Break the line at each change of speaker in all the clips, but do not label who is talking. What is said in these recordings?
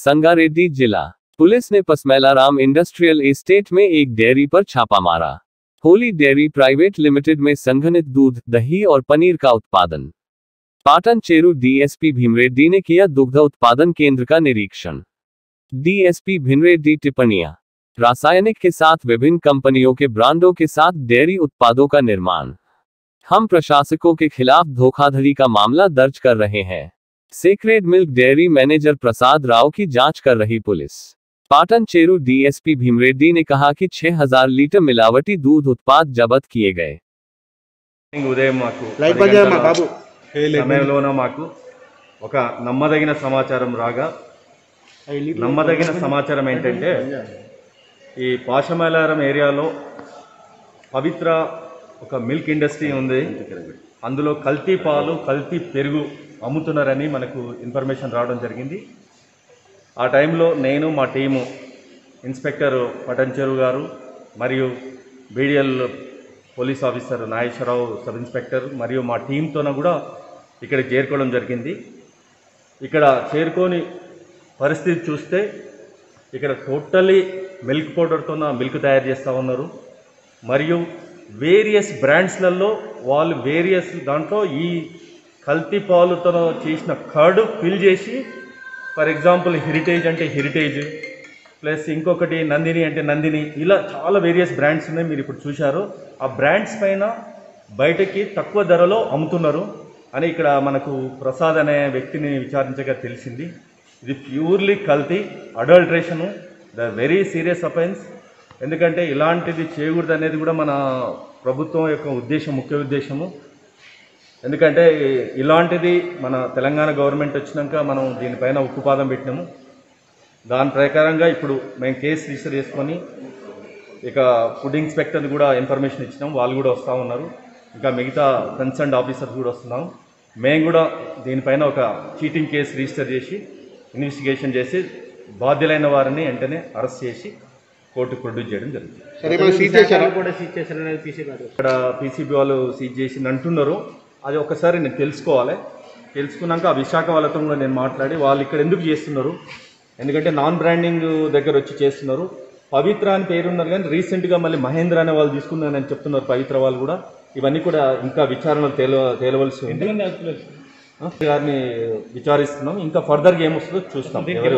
संगारेड्डी जिला पुलिस ने पसमेलाराम industrial estate में एक डेयरी पर छापा मारा होली डेयरी प्राइवेट लिमिटेड में संघनित दूध दही और पनीर का उत्पादन पाटन चेरू डीएसपी भीमरेड्डी ने किया दुग्ध उत्पादन केंद्र का निरीक्षण डीएसपी भीमरेड्डी टिप्पणियां रासायनिक के साथ विभिन्न कंपनियों के ब्रांडों के साथ डेयरी उत्पादों का निर्माण हम प्रशासकों के खिलाफ धोखाधड़ी का मामला दर्ज कर रहे हैं sacred milk dairy manager Prasad Rao की जांच कर रही police Patancheru DSP Bhimreddy ने कहा कि 6000 लीटर मिलावटी दूध उत्पाद जब्त किए गए
మార్నింగ్ ఉదయం మాకు
లైట్
పది
బంద్ చేయమ్మా
గంటల
బాబు
సమయంలోన మాకు ఒక నమ్మదగిన సమాచారం రాగా నమ్మదగిన సమాచారం ఏంటంటే ఈ పాషమేలారం ఏరియాలో పవిత్ర ఒక మిల్క్ ఇండస్ట్రీ ఉంది అందులో కల్తీ పాలు కల్తీ పెరుగు అమ్ముతున్నారని మనకు ఇన్ఫర్మేషన్ రావడం జరిగింది ఆ టైంలో నేను మా టీము ఇన్స్పెక్టర్ పటంచెరు గారు మరియు BDL police officer Nageswararao sub inspector మరియు మా టీంతోన కూడా ఇక్కడ చేరుకోవడం జరిగింది ఇక్కడ చేరుకొని పరిస్థితి చూస్తే ఇక్కడ టోటలీ మిల్క్ పౌడర్తో మిల్క్ తయారు చేస్తూ ఉన్నారు మరియు వేరియస్ బ్రాండ్స్లలో వాళ్ళు వేరియస్ దాంట్లో ఈ కల్తీ పాలుతో చేసిన కర్డ్ ఫిల్ చేసి ఫర్ ఎగ్జాంపుల్ హెరిటేజ్ అంటే హెరిటేజ్ ప్లస్ ఇంకొకటి నందిని అంటే నందిని ఇలా చాలా వేరియస్ బ్రాండ్స్ ఉన్నాయి మీరు ఇప్పుడు చూశారు ఆ బ్రాండ్స్ పైన బయటకి తక్కువ ధరలో అమ్ముతున్నారు అని ఇక్కడ మనకు ప్రసాద్ అనే వ్యక్తిని విచారించగా తెలిసింది ఇది ప్యూర్లీ కల్తీ adulteration the very serious offence ఎందుకంటే ఇలాంటిది చేయకూడదు అనేది కూడా మన ప్రభుత్వం యొక్క ఉద్దేశం ముఖ్య ఉద్దేశము ఎందుకంటే ఇలాంటిది మన తెలంగాణ గవర్నమెంట్ వచ్చినాక మనం దీనిపైన ఉక్కుపాదం పెట్టినాము దాని ప్రకారంగా ఇప్పుడు మేము కేసు రిజిస్టర్ చేసుకొని ఇక ఫుడ్ ఇన్స్పెక్టర్ని కూడా ఇన్ఫర్మేషన్ ఇచ్చినాం వాళ్ళు కూడా వస్తూ ఉన్నారు ఇంకా మిగతా కన్సర్న్ ఆఫీసర్స్ కూడా వస్తున్నాం మేము కూడా దీనిపైన ఒక చీటింగ్ కేసు రిజిస్టర్ చేసి ఇన్వెస్టిగేషన్ చేసి బాధ్యులైన వారిని వెంటనే అరెస్ట్ చేసి కోర్టుకు ప్రొడ్యూస్ చేయడం జరుగుతుంది
సరే మనం సీజ్ చేశారా
కూడా సీజ్ చేశారనేది తీసి కాదు
ఇక్కడ పీసీబీ వాళ్ళు సీజ్ చేసి అంటున్నారు అది ఒకసారి నేను తెలుసుకోవాలి తెలుసుకున్నాక ఆ విశాఖ వాళ్ళతో కూడా నేను మాట్లాడి వాళ్ళు ఇక్కడ ఎందుకు చేస్తున్నారు ఎందుకంటే నాన్ బ్రాండింగ్ దగ్గర వచ్చి చేస్తున్నారు పవిత్ర అని పేరున్నారు కానీ రీసెంట్గా మళ్ళీ మహేంద్ర అనే వాళ్ళు తీసుకున్నారని చెప్తున్నారు పవిత్ర వాళ్ళు కూడా ఇవన్నీ కూడా ఇంకా విచారణలు తేల తేలవలసి ఉంది ఆ, గారిని విచారిస్తున్నాం ఇంకా ఫర్దర్గా ఏమొస్తుందో చూస్తాం ఎవరు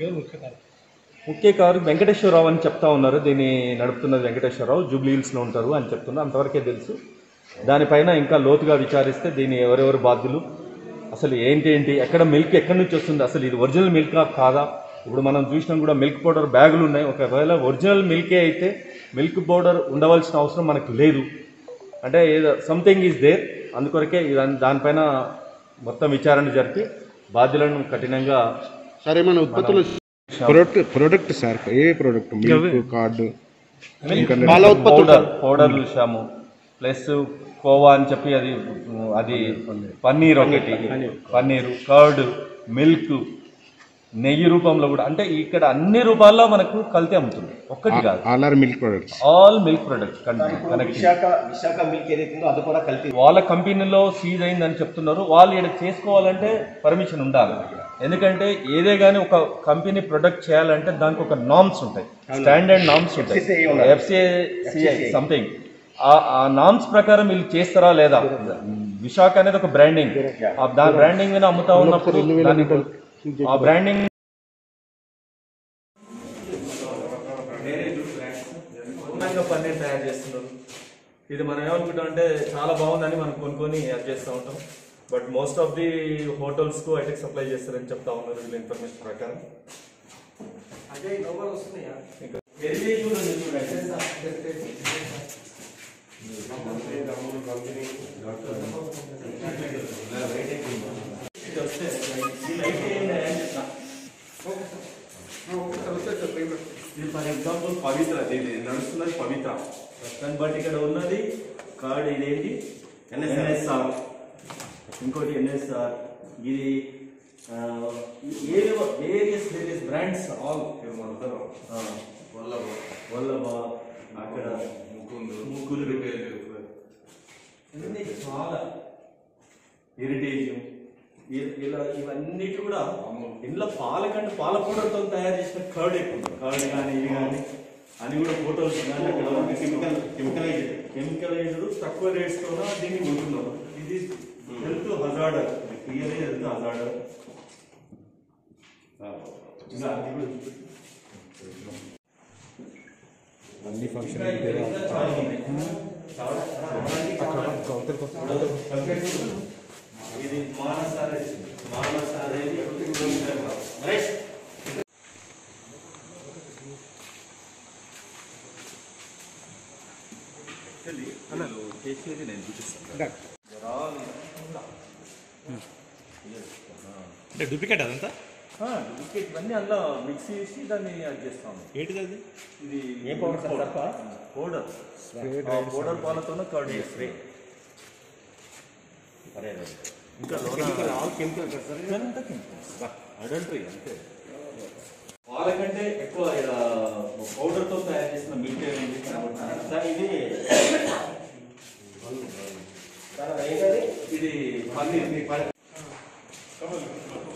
ముఖ్య కారు వెంకటేశ్వరరావు అని చెప్తా ఉన్నారు దీన్ని నడుపుతున్నది వెంకటేశ్వరరావు జూబ్లీ హిల్స్లో ఉంటారు అని చెప్తున్నారు అంతవరకే తెలుసు దానిపైన ఇంకా లోతుగా విచారిస్తే దీని ఎవరెవరు బాధ్యులు అసలు ఏంటి ఏంటి ఎక్కడ మిల్క్ ఎక్కడి నుంచి వస్తుంది అసలు ఇది ఒరిజినల్ మిల్క్ కాదా ఇప్పుడు మనం చూసినాం కూడా మిల్క్ పౌడర్ బ్యాగులు ఉన్నాయి ఒకవేళ ఒరిజినల్ మిల్కే అయితే మిల్క్ పౌడర్ ఉండవలసిన అవసరం మనకు లేదు అంటే ఏదో సంథింగ్ ఈజ్ దేర్ అందుకొరకే ఇదాని దానిపైన మొత్తం విచారణ జరిపి బాధ్యులను కఠినంగా
సరే మన ఉత్పత్తులు ప్రొడక్ట్ ప్రొడక్ట్ సార్ ఏ ప్రొడక్ట్ మిల్క్ కార్డు పాల ఉత్పత్తులు
పౌడర్ పౌడర్ చూసాము ప్లస్ కోవా అని చెప్పి అది అది పన్నీర్ ఒకటి పన్నీరు కర్డ్ మిల్క్ నెయ్యి రూపంలో కూడా అంటే ఇక్కడ అన్ని రూపాల్లో మనకు కల్తీ అమ్ముతుంది ఒక్కటి కాదు
all are milk products
all milk products connect
Visakha Visakha milk ఏదైతే ఉందో అది కూడా కల్తీ
వాళ్ళ కంపెనీలో సీజ్ అయిందని చెప్తున్నారు వాళ్ళు ఇక్కడ చేసుకోవాలంటే పర్మిషన్ ఉండాలి ఎందుకంటే ఏదే కానీ ఒక కంపెనీ ప్రొడక్ట్ చేయాలంటే దానికి ఒక నామ్స్ ఉంటాయి స్టాండర్డ్ నామ్స్ ఉంటాయి
FCCI ఉండాలి.
ఎఫ్సిఐ సంథింగ్ ఆ నామ్స్ ప్రకారం వీళ్ళు చేస్తారా లేదా విశాఖ అనేది ఒక బ్రాండింగ్ దాని బ్రాండింగ్ మీద అమ్ముతా ఉన్నప్పుడు దానికి ఆ బ్రాండింగ్ ఉన్నంగా పన్నీర్ తయారు చేస్తున్నారు ఇది మనం ఏమనుకుంటాం అంటే చాలా బాగుందని మనం కొనుక్కొని యాడ్ చేస్తూ ఉంటాం but most of the hotels కు ఐటెక్ సప్లై చేస్తారని చెప్తా ఉన్నారు వీళ్ళ ఇన్ఫర్మేషన్ ప్రకారం ఇంకా హెరిటేజ్ కూడా ఉంది చూడండి. ఇది వస్తే ఈ లైట్ ఏంటి అని చెప్తా. ఇది ఫర్ ఎగ్జాంపుల్ పవిత్ర ఇది నడుస్తున్నది పవిత్ర కానీ బట్ ఇక్కడ ఉన్నది కార్డ్ ఇదేంటి ఎన్ఎస్ఆర్ ఇంకోటి ఎన్ఎస్ఆర్ ఇది ఏవేవో వేరియస్ వేరియస్ బ్రాండ్స్ ఆల్ వల్లభ అక్కడ ముకుందు ఇవన్నీ చాలా హెరిటేజ్ ఇ- ఇలా ఇవన్నీ కూడా ఇంట్లో పాల కంటే పాల పౌడర్తో తయారు చేసిన కర్డ్ ఎక్కువ కర్డ్ కానీ ఇవి కానీ అని కూడా ఫోటోస్ కానీ అక్కడ కెమికల్ కెమికలైజ్డ్ కెమికలైజ్డ్ తక్కువ రేట్స్తో దీన్ని కొంటున్నారు ఇది health hazard clear health hazard ఇంకా అది కూడా
అన్ని ఫంక్షన్
చాలా ఉన్నాయి. చాలా- ఇది మానసారే మానసారే రైట్ చేసేది నేను చూపిస్తాను
అంటే డూప్లికేట్ అదంతా
డూప్లికేట్ ఇవన్నీ అందులో మిక్స్ చేసి దాన్ని అది చేస్తాము
ఏంటిది అది
ఇది
ఏ పౌడర్ సార్ తప్ప
పౌడర్ పౌడర్ పాలతోనే కర్డ్ స్ప్రే
అరే అరే
ఇంకా
కెమికల్ ఆల్ కెమికల్ కదా సార్
ఇదంతా కెమికల్స్ అడల్టరీ అంతే పాల కంటే ఎక్కువ పౌడర్ తో తయారు చేసిన మిల్క్ అనేది కాబట్టి
సార్ ఇది సార్ అది ఏంటది
ఇది పన్నీర్